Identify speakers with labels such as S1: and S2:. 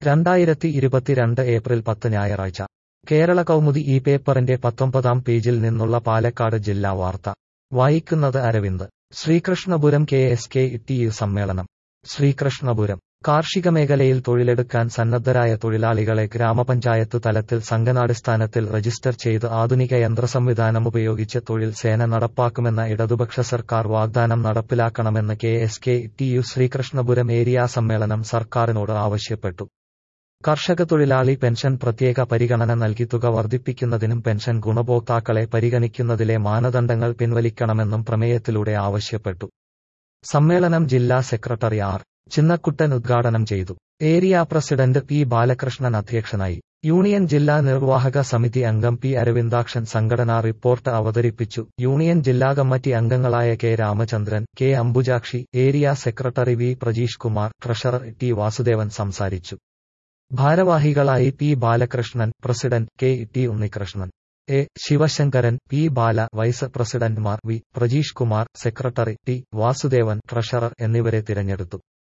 S1: രണ്ടായിരത്തി ഇരുപത്തിരണ്ട് ഏപ്രിൽ പത്ത് ഞായറാഴ്ച കേരള കൗമുദി ഈ പേപ്പറിന്റെ പത്തൊമ്പതാം പേജിൽ നിന്നുള്ള പാലക്കാട് ജില്ലാ വാർത്ത വായിക്കുന്നത് Aravind Sreekrishnapuram K S K T U സമ്മേളനം ശ്രീകൃഷ്ണപുരം കാർഷിക മേഖലയിൽ തൊഴിലെടുക്കാൻ സന്നദ്ധരായ തൊഴിലാളികളെ ഗ്രാമപഞ്ചായത്ത് തലത്തിൽ സംഘനാടിസ്ഥാനത്തിൽ രജിസ്റ്റർ ചെയ്ത് ആധുനിക യന്ത്രസംവിധാനം ഉപയോഗിച്ച് തൊഴിൽ സേന നടപ്പാക്കുമെന്ന ഇടതുപക്ഷ സർക്കാർ വാഗ്ദാനം നടപ്പിലാക്കണമെന്ന് K S K T U Sreekrishnapuram area സമ്മേളനം സർക്കാരിനോട് ആവശ്യപ്പെട്ടു കർഷക തൊഴിലാളി പെൻഷൻ പ്രത്യേക പരിഗണന നൽകി തുക വർദ്ധിപ്പിക്കുന്നതിനും പെൻഷൻ ഗുണഭോക്താക്കളെ പരിഗണിക്കുന്നതിലെ മാനദണ്ഡങ്ങൾ പിൻവലിക്കണമെന്നും പ്രമേയത്തിലൂടെ ആവശ്യപ്പെട്ടു സമ്മേളനം ജില്ലാ സെക്രട്ടറി ആർ ചിന്നക്കുട്ടൻ ഉദ്ഘാടനം ചെയ്തു ഏരിയ പ്രസിഡന്റ് പി ബാലകൃഷ്ണൻ അധ്യക്ഷനായി യൂണിയൻ ജില്ലാ നിർവാഹക സമിതി അംഗം പി അരവിന്ദാക്ഷൻ സംഘടനാ റിപ്പോർട്ട് അവതരിപ്പിച്ചു യൂണിയൻ ജില്ലാ കമ്മിറ്റി അംഗങ്ങളായ K Ramachandran K Ambujakshi area secretary V Prajeesh Kumar treasurer T Vasudevan സംസാരിച്ചു ഭാരവാഹികളായി P Balakrishnan president K T Unnikrishnan A Sivasankaran P Bala vice പ്രസിഡന്റ്മാർ V Prajeesh Kumar secretary T Vasudevan treasurer എന്നിവരെ തിരഞ്ഞെടുത്തു